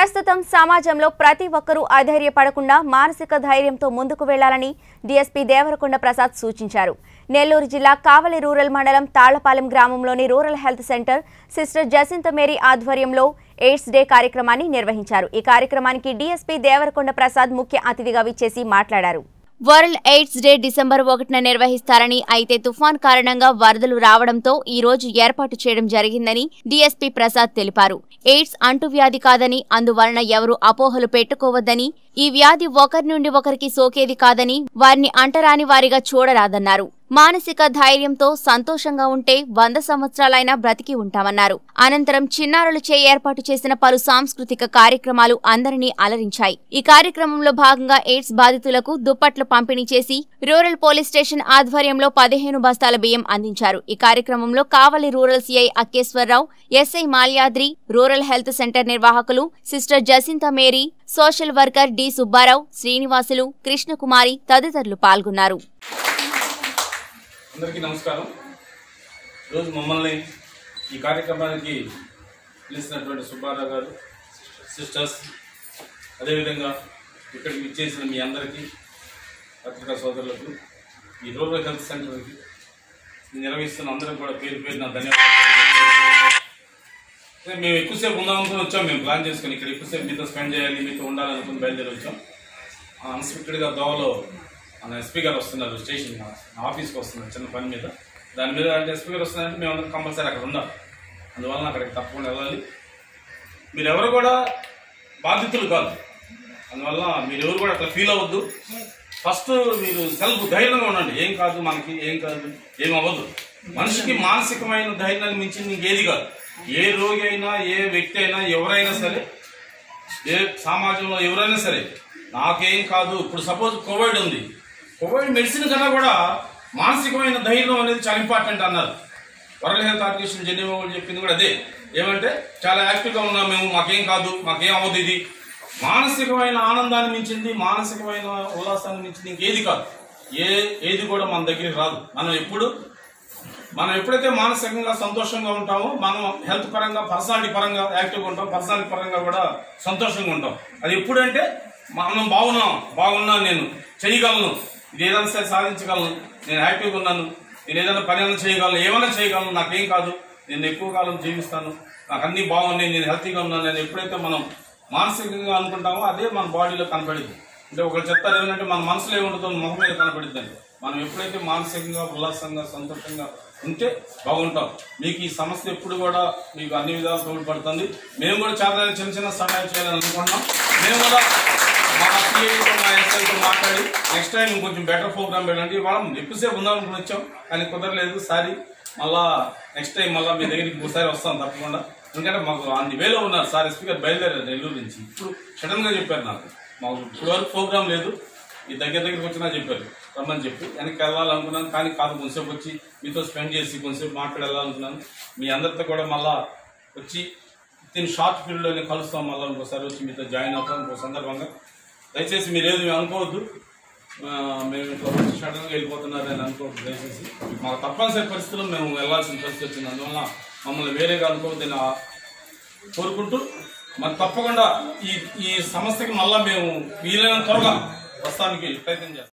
ప్రస్తుతం సమాజంలో ప్రతి ఒక్కరూ అధైర్యపడకుండా మానసిక ధైర్యంతో ముందుకు వెళ్లాలని డీఎస్పీ దేవరకొండ ప్రసాద్ సూచించారు నెల్లూరు జిల్లా కావలి రూరల్ మండలం తాళ్లపాలెం గ్రామంలోని rural health centre sister Jacinta Mary ఆధ్వర్యంలో ఎయిడ్స్ డే కార్యక్రమాన్ని నిర్వహించారు ఈ కార్యక్రమానికి డీఎస్పీ దేవరకొండ ప్రసాద్ ముఖ్య అతిథిగా విచ్చేసి మాట్లాడారు వరల్డ్ ఎయిడ్స్ డే డిసెంబర్ ఒకటిన నిర్వహిస్తారని అయితే తుఫాన్ కారణంగా వరదలు రావడంతో ఈ రోజు ఏర్పాటు చేయడం జరిగిందని డీఎస్పీ ప్రసాద్ తెలిపారు ఎయిడ్స్ అంటువ్యాధి కాదని అందువలన ఎవరు అపోహలు పెట్టుకోవద్దని ఈ వ్యాధి ఒకరి నుండి ఒకరికి సోకేది కాదని వారిని అంటరాని వారిగా చూడరాదన్నారు మానసిక ధైర్యంతో సంతోషంగా ఉంటే వంద సంవత్సరాలైనా బ్రతికి ఉంటామన్నారు అనంతరం చిన్నారులు చే ఏర్పాటు చేసిన పలు సాంస్కృతిక కార్యక్రమాలు అందరినీ అలరించాయి ఈ కార్యక్రమంలో భాగంగా ఎయిడ్స్ బాధితులకు దుప్పట్లు పంపిణీ చేసి రూరల్ పోలీస్ స్టేషన్ ఆధ్వర్యంలో పదిహేను బస్తాల బియ్యం అందించారు ఈ కార్యక్రమంలో Kavali rural CI Akkeswararao SI Malyadri rural health centre నిర్వాహకులు sister Jacinta Mary social worker D Subbarao Srinivasulu Krishnakumari తదితరులు పాల్గొన్నారు అందరికీ నమస్కారం ఈరోజు మమ్మల్ని ఈ కార్యక్రమానికి పిలిచినటువంటి సుబ్బారావు గారు సిస్టర్స్ అదేవిధంగా ఇక్కడికి ఇచ్చేసిన మీ అందరికీ పత్రికా సోదరులకు ఈ రూరల్ హెల్త్ సెంటర్కి నిర్వహిస్తున్న అందరికి కూడా పేరు పేరు నా ధన్యవాదాలు అదే మేము ఎక్కువసేపు ఉందాం అనుకుని వచ్చాం మేము ప్లాన్ చేసుకుని ఇక్కడ ఎక్కువసేపు మీతో స్పెండ్ చేయాలి మీతో ఉండాలనుకుని బయలుదేరి వచ్చాం అన్స్పెక్టెడ్గా దోవలో మన ఎస్పీ గారు వస్తున్నారు స్టేషన్ నా ఆఫీస్కి వస్తున్నారు చిన్న పని మీద దాని మీద అంటే ఎస్పీ గారు వస్తున్నారంటే మేము అందరం కంపల్సరీ అక్కడ ఉండాలి అందువలన అక్కడికి తప్పకుండా వెళ్ళాలి మీరు ఎవరు కూడా బాధితులు కాదు అందువల్ల మీరు ఎవరు కూడా అట్లా ఫీల్ అవ్వద్దు ఫస్ట్ మీరు సెల్ఫ్ ధైర్యంగా ఉండండి ఏం కాదు మనకి ఏం కాదు ఏం అవ్వదు మనిషికి మానసికమైన ధైర్యాన్ని మించింది ఇంకేది కాదు ఏ రోగి అయినా ఏ వ్యక్తి అయినా ఎవరైనా సరే ఏ సమాజంలో ఎవరైనా సరే నాకేం కాదు ఇప్పుడు సపోజ్ కోవిడ్ ఉంది కోవిడ్ మెడిసిన్ కన్నా కూడా మానసికమైన ధైర్యం అనేది చాలా ఇంపార్టెంట్ అన్నారు వరల్డ్ హెల్త్ ఆర్గనైజేషన్ జెనీవా వాళ్ళు చెప్పింది కూడా అదే ఏమంటే చాలా యాక్టివ్గా ఉన్నాం మేము మాకేం కాదు మాకేం అవ్వదు ఇది మానసికమైన ఆనందాన్ని మించింది మానసికమైన ఉల్లాసాన్ని మించింది ఇంకేది కాదు ఏ ఏది కూడా మన దగ్గరికి రాదు మనం ఎప్పుడు మనం ఎప్పుడైతే మానసికంగా సంతోషంగా ఉంటామో మనం హెల్త్ పరంగా పర్సనాలిటీ పరంగా యాక్టివ్గా ఉంటాం పర్సనాలిటీ పరంగా కూడా సంతోషంగా ఉంటాం అది ఎప్పుడంటే మనం బాగున్నాం బాగున్నాను నేను చేయగలను ఇది ఏదైనా సరే సాధించగలను నేను యాక్టివ్గా ఉన్నాను నేను ఏదైనా పని అయినా చేయగలను ఏమైనా చేయగలను నాకేం కాదు నేను ఎక్కువ కాలం జీవిస్తాను నాకు అన్ని బాగున్నాయి నేను హెల్తీగా ఉన్నాను నేను ఎప్పుడైతే మనం మానసికంగా అనుకుంటామో అదే మన బాడీలో కనపడింది అంటే ఒకరు చెప్తారు ఏమంటే మన మనసులో ఏముంటుందో ముఖం మీద కనపడిద్దండి మనం ఎప్పుడైతే మానసికంగా ఉల్లాసంగా సంతోషంగా ఉంటే బాగుంటాం మీకు ఈ సమస్య ఎప్పుడు కూడా మీకు అన్ని విధాలు తోడ్పడుతుంది మేము కూడా చాలా చిన్న చిన్న సహాయం చేయాలని అనుకుంటున్నాం మేము కూడా మా సిఐతో మా ఎస్ఐతో మాట్లాడి నెక్స్ట్ టైం ఇంకొంచెం బెటర్ ప్రోగ్రామ్ పెట్టండి ఇవాళ ఎక్కువసేపు ఉందాం అనుకుని వచ్చాం కానీ కుదరలేదు సారీ మళ్ళా నెక్స్ట్ టైం మళ్ళీ మీ దగ్గరికి ఇంకోసారి వస్తాం తప్పకుండా ఎందుకంటే మాకు అన్ని వేలో ఉన్నారు సార్ ఎస్పీ గారు బయలుదేరారు నెల్లూరు నుంచి ఇప్పుడు సడన్ గా చెప్పారు నాకు మాకు ఇప్పుడు వరకు ప్రోగ్రామ్ లేదు ఈ దగ్గర దగ్గరికి వచ్చినా చెప్పారు రమ్మని చెప్పి వెనక్కి వెళ్ళాలనుకున్నాను కానీ కాదు కొంచెంసేపు వచ్చి మీతో స్పెండ్ చేసి కొంచెంసేపు మాట్లాడి వెళ్ళాలనుకున్నాను మీ అందరితో కూడా మళ్ళా వచ్చి దీని షార్ట్ పీరియడ్లోనే కలుస్తాం మళ్ళీ ఇంకోసారి వచ్చి మీతో జాయిన్ అవుతాం ఇంకో సందర్భంగా దయచేసి మీరు ఏది అనుకోవద్దు ఆ, మేము ఇట్లా వచ్చి సడన్గా వెళ్ళిపోతున్నారని అనుకోవద్దు దయచేసి మాకు తప్పనిసరి పరిస్థితుల్లో మేము వెళ్ళాల్సిన పరిస్థితి వచ్చింది అందువల్ల మమ్మల్ని వేరేగా అనుకోవద్దని ఆ- కోరుకుంటూ మరి తప్పకుండా ఈ ఈ సమస్యకి మళ్ళా మేము వీలైనంత త్వరగా ప్రస్తుతానికి ప్రయత్నం చేస్తాం